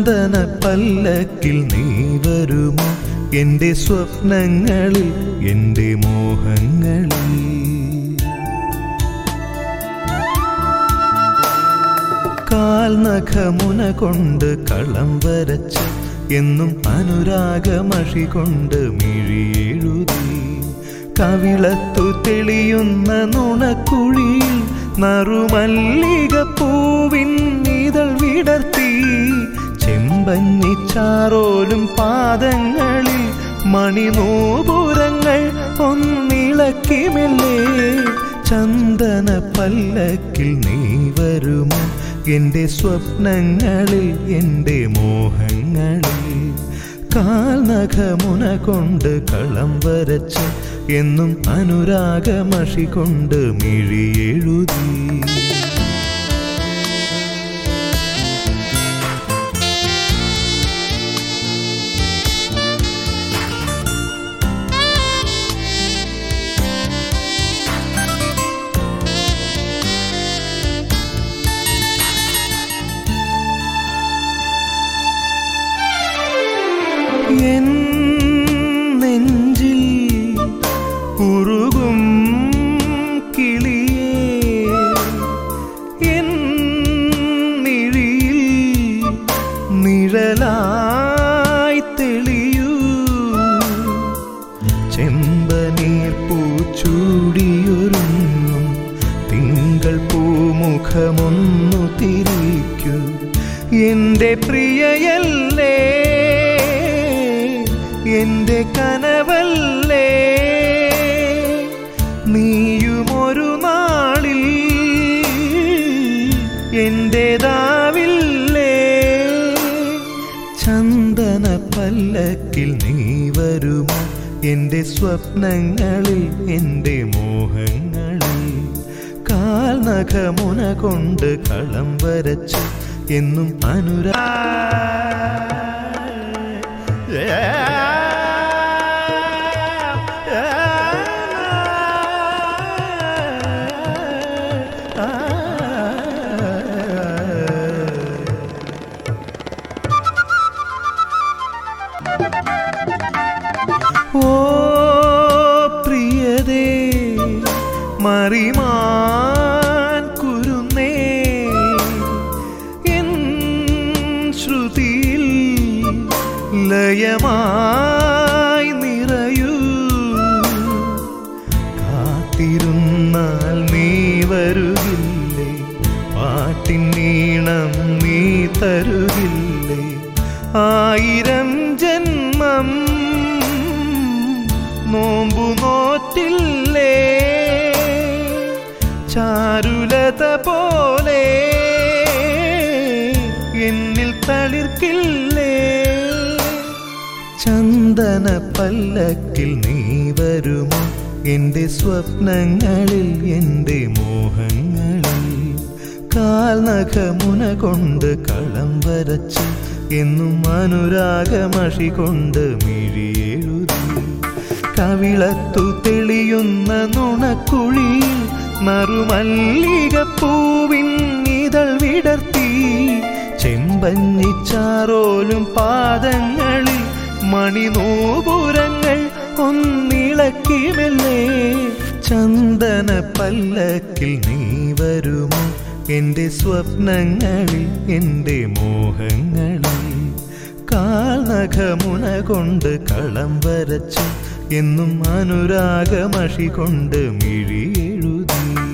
ചന്ദന പല്ലക്കിൽ നീ വരുമോ എൻ്റെ സ്വപ്നങ്ങളിൽ എൻ്റെ മോഹങ്ങളിൽ കാൽനഖമുന കൊണ്ട് കളം വരച്ച് എന്നും അനുരാഗമഷി കൊണ്ട് മിഴിയെഴുതി കവിളത്തു തെളിയുന്ന നുണക്കുഴിയിൽ നറുമല്ലിക പൂവിൻ ഇതൾ വിടർത്തി ചെമ്പഞ്ഞിച്ചാറോലും പാദങ്ങളിൽ മണിനൂപുരങ്ങൾ ഒന്നിളക്കി മെല്ലെ ചന്ദന പല്ലക്കിൽ നീ വരുമോ എൻ്റെ സ്വപ്നങ്ങളിൽ എൻ്റെ മോഹങ്ങളിൽ കാൽനഖമുന കൊണ്ട് കളം വരച്ച് എന്നും അനുരാഗമഷി കൊണ്ട് മിഴിയെഴുതി എൻ നെഞ്ചിൽ ഉരുകും കിളിയേ എൻ മിഴിയിൽ നിഴലായി തെളിയൂ ചെമ്പനീർ പൂച്ചൂടിയൊരുങ്ങും തിങ്കൾ പൂമുഖമൊന്നു തിരിക്കൂ എൻ്റെ പ്രിയയല്ലേ എൻ്റെ കനവല്ലേ നീയുമൊരു നാളിൽ എൻ്റെതാവില്ലേ ചന്ദന പല്ലക്കിൽ നീ വരുമോ എൻ്റെ സ്വപ്നങ്ങളിൽ എൻ്റെ മോഹങ്ങളിൽ കാൽനഖമുന കൊണ്ട് കളം വരച്ച് എന്നും അനുരാ ഓ പ്രിയതേ മറിമാൻ കുരുന്നേ എൻ ശ്രുതിയിൽ ലയമായി നിറയൂ കാത്തിരുന്നാൽ നീ വരുകില്ലേ പാട്ടിൻ നീണം നീ തരുകില്ലേ ആയിരം ജന്മം നോമ്പു നോറ്റില്ലേ ചാരുലത പോലെ എന്നിൽ തളിർക്കില്ലേ ചന്ദന പല്ലക്കിൽ നീ വരുമോ എൻ്റെ സ്വപ്നങ്ങളിൽ എൻ്റെ മോഹങ്ങളിൽ കാൽനഖമുന കൊണ്ട് കളം വരച്ച് എന്നും അനുരാഗമഷി കൊണ്ട് മിഴിയെഴുതി കവിളത്തു തെളിയുന്ന നുണക്കുഴിയിൽ നറുമല്ലികപ്പൂവിൻ ഇതൾ വിടർത്തി ചെമ്പഞ്ഞിച്ചാറോലും പാദങ്ങളിൽ മണിനൂപുരങ്ങൾ ഒന്നിളക്കി മെല്ലെ ചന്ദന പല്ലക്കിൽ നീ വരുമോ എൻ്റെ സ്വപ്നങ്ങളിൽ എൻ്റെ മോഹങ്ങളിൽ കാൽനഖമുന കൊണ്ട് കളം വരച്ച് എന്നും അനുരാഗമഷി കൊണ്ട് മിഴിയെഴുതി